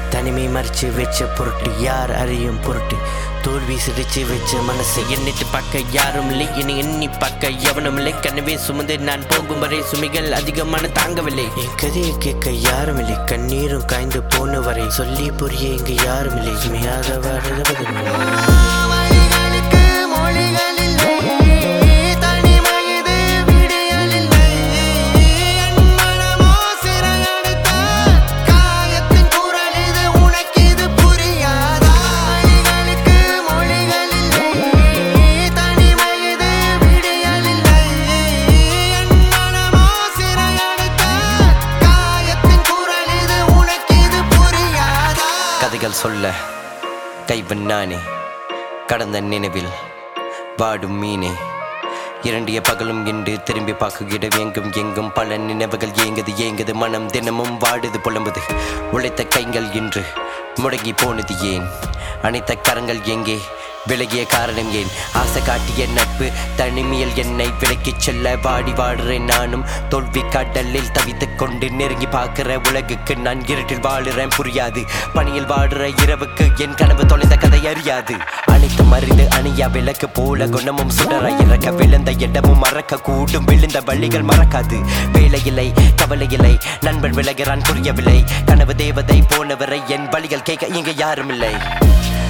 தனிமை மறைச்சு வச்ச பொருட்டு யார் அறியும் பொருட்டு தோல்வி சிரிச்சு வச்ச மனசை எண்ணிட்டு பார்க்க யாரும் இல்லை என்னை எண்ணி பார்க்க எவனும் இல்லை கனவே சுமந்து நான் போகும் வரை சுமைகள் அதிகமான தாங்கவில்லை என் கதையை கேட்க யாரும் இல்லை கண்ணீரும் காய்ந்து போன வரை சொல்லி புரிய இங்கு யாரும் இல்லை சுமையாக வாழ்வது வழிகளுக்கு மொழிகள் இல்லை தனிமையது விடியல் இல்லை என் மனமோ சிறையெடுத்த காயத்தின் குரல் இது உனக்கு இது புரியாதா வழிகளுக்கு மொழிகள் இல்லை தனிமையது விடியல் இல்லை என் மனமோ சிறையெடுத்த காயத்தின் குரல் இது உனக்கு இது புரியாதா கதைகள் சொல்ல கைவன் நானே கடந்த நினைவில் வாடும் மீனே இரண்டிய பகலும் இன்று திரும்பி பார்க்குகிட எங்கும் எங்கும் பல நினைவுகள் ஏங்குது ஏங்குது மனம் தினமும் வாடுது புலம்புது உழைத்த கைகள் இன்று முடங்கி போனது ஏன் அனைத்த கரங்கள் எங்கே விலகிய காரணம் ஏன் ஆசை காட்டிய நட்பு தனிமையில் என்னை விலக்கிச் செல்ல வாடி வாடுறேன் நானும் தோல்வி கடலில் தவித்துக் கொண்டு நெருங்கி பார்க்கிற உலகுக்கு நான் இருட்டில் வாழுறேன் புரியாது பணியில் வாடுற இரவுக்கு என் கனவு தொலைந்த கதை அறியாது அனைத்து மறிந்து அணியா விளக்கு போல குணமும் சுடர இறக்க விழுந்த இடமும் மறக்க கூடும் விழுந்த வழிகள் மறக்காது வேலையில்லை கவலையில்லை நண்பன் விலகிறான் புரியவில்லை கனவு தேவதை போனவரை என் வழிகள் கேட்க இங்க யாரும் இல்லை